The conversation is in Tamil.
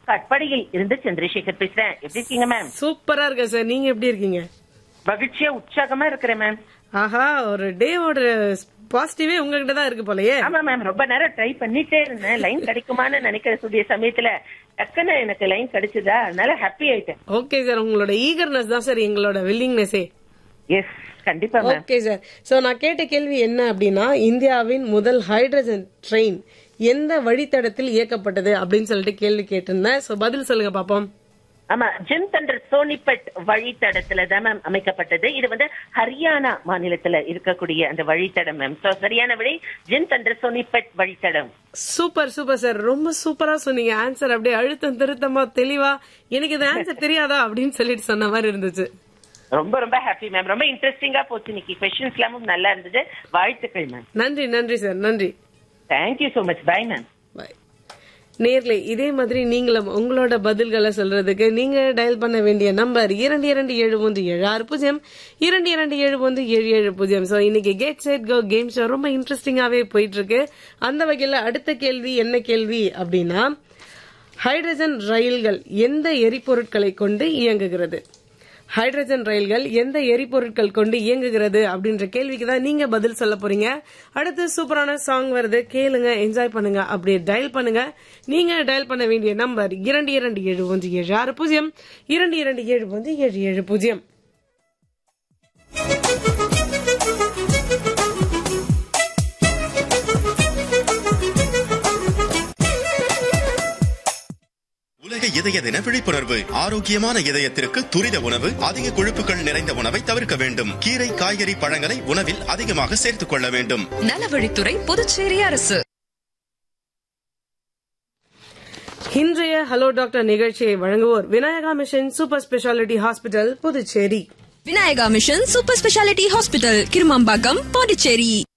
கட்படியில் இருந்து சந்திரசேகர் பேசுறேன் எப்படி இருக்கீங்க மேம் சூப்பரா இருக்கேன் சார் நீங்க எப்படி இருக்கீங்க மகிழ்ச்சியா உற்சாகமா இருக்கிறேன் மேம் ஆஹா ஒரு டேவோட பாசிட்டிவே உங்ககிட்ட தான் இருக்கு போலயே ஆமா மேம் ரொம்ப நேரம் ட்ரை பண்ணிட்டே இருந்தேன் லைன் கிடைக்குமான்னு நினைக்கக்கூடிய சமயத்துல டக்குன்னு எனக்கு லைன் கிடைச்சதா அதனால ஹாப்பி ஆயிட்டேன் ஓகே சார் உங்களோட ஈகர்னஸ் தான் சார் எங்களோட வில்லிங்னஸே எஸ் கண்டிப்பா மேம் ஓகே சார் சோ நான் கேட்ட கேள்வி என்ன அப்படின்னா இந்தியாவின் முதல் ஹைட்ரஜன் ட்ரெயின் எந்த வழித்தடத்தில் இயக்கப்பட்டது அப்படின்னு சொல்லிட்டு கேள்வி கேட்டிருந்தேன் சோ பதில் சொல்லுங்க பாப்போம் ஆமா ஜிம் தண்டர் சோனிபட் வழித்தடத்துல தான் மேம் அமைக்கப்பட்டது இது வந்து ஹரியானா மாநிலத்துல இருக்கக்கூடிய அந்த வழித்தடம் மேம் சோ சரியான விடை ஜிம் தண்டர் சோனிபட் வழித்தடம் சூப்பர் சூப்பர் சார் ரொம்ப சூப்பரா சொன்னீங்க ஆன்சர் அப்படியே அழுத்தம் திருத்தமா தெளிவா எனக்கு இந்த ஆன்சர் தெரியாதா அப்படின்னு சொல்லிட்டு சொன்ன மாதிரி இருந்துச்சு ரொம்ப ரொம்ப ஹாப்பி மேம் ரொம்ப இன்ட்ரெஸ்டிங்கா போச்சு இன்னைக்கு கொஸ்டின்ஸ் எல்லாமும் நல்லா இருந்தது வாழ்த்துக்கள் மேம் நன்றி நன்றி சார் நன்றி thank you so much bye ma'am bye நேர்ல இதே மாதிரி நீங்களும் உங்களோட பதில்களை சொல்றதுக்கு நீங்க டயல் பண்ண வேண்டிய நம்பர் இரண்டு இரண்டு ஏழு ஒன்று ஏழு ஆறு பூஜ்ஜியம் இரண்டு இரண்டு ஏழு ஒன்று ஏழு ஏழு பூஜ்ஜியம் சோ இன்னைக்கு get set go game show ரொம்ப இன்ட்ரெஸ்டிங்காவே போயிட்டு இருக்கு அந்த வகையில அடுத்த கேள்வி என்ன கேள்வி அப்படின்னா ஹைட்ரஜன் ரயில்கள் எந்த எரிபொருட்களை கொண்டு இயங்குகிறது ஹைட்ரஜன் ரயில்கள் எந்த எரிபொருட்கள் கொண்டு இயங்குகிறது அப்படின்ற கேள்விக்கு தான் நீங்க பதில் சொல்ல போறீங்க அடுத்து சூப்பரான சாங் வருது கேளுங்க என்ஜாய் பண்ணுங்க அப்படியே டயல் பண்ணுங்க நீங்க டயல் பண்ண வேண்டிய நம்பர் இரண்டு இரண்டு ஏழு ஒன்று ஏழு ஆறு பூஜ்ஜியம் இரண்டு இரண்டு ஏழு ஒன்று ஏழு ஏழு பூஜ்ஜியம் உலக இதய தின விழிப்புணர்வு ஆரோக்கியமான இதயத்திற்கு துரித உணவு அதிக கொழுப்புகள் நிறைந்த உணவை தவிர்க்க வேண்டும் கீரை காய்கறி பழங்களை உணவில் அதிகமாக சேர்த்துக் கொள்ள வேண்டும் நலவழித்துறை புதுச்சேரி அரசு இன்றைய ஹலோ டாக்டர் நிகழ்ச்சியை வழங்குவோர் Vinayaka Mission Super Speciality Hospital Puducherry Vinayaka Mission Super Speciality Hospital Kirumampakkam Pondicherry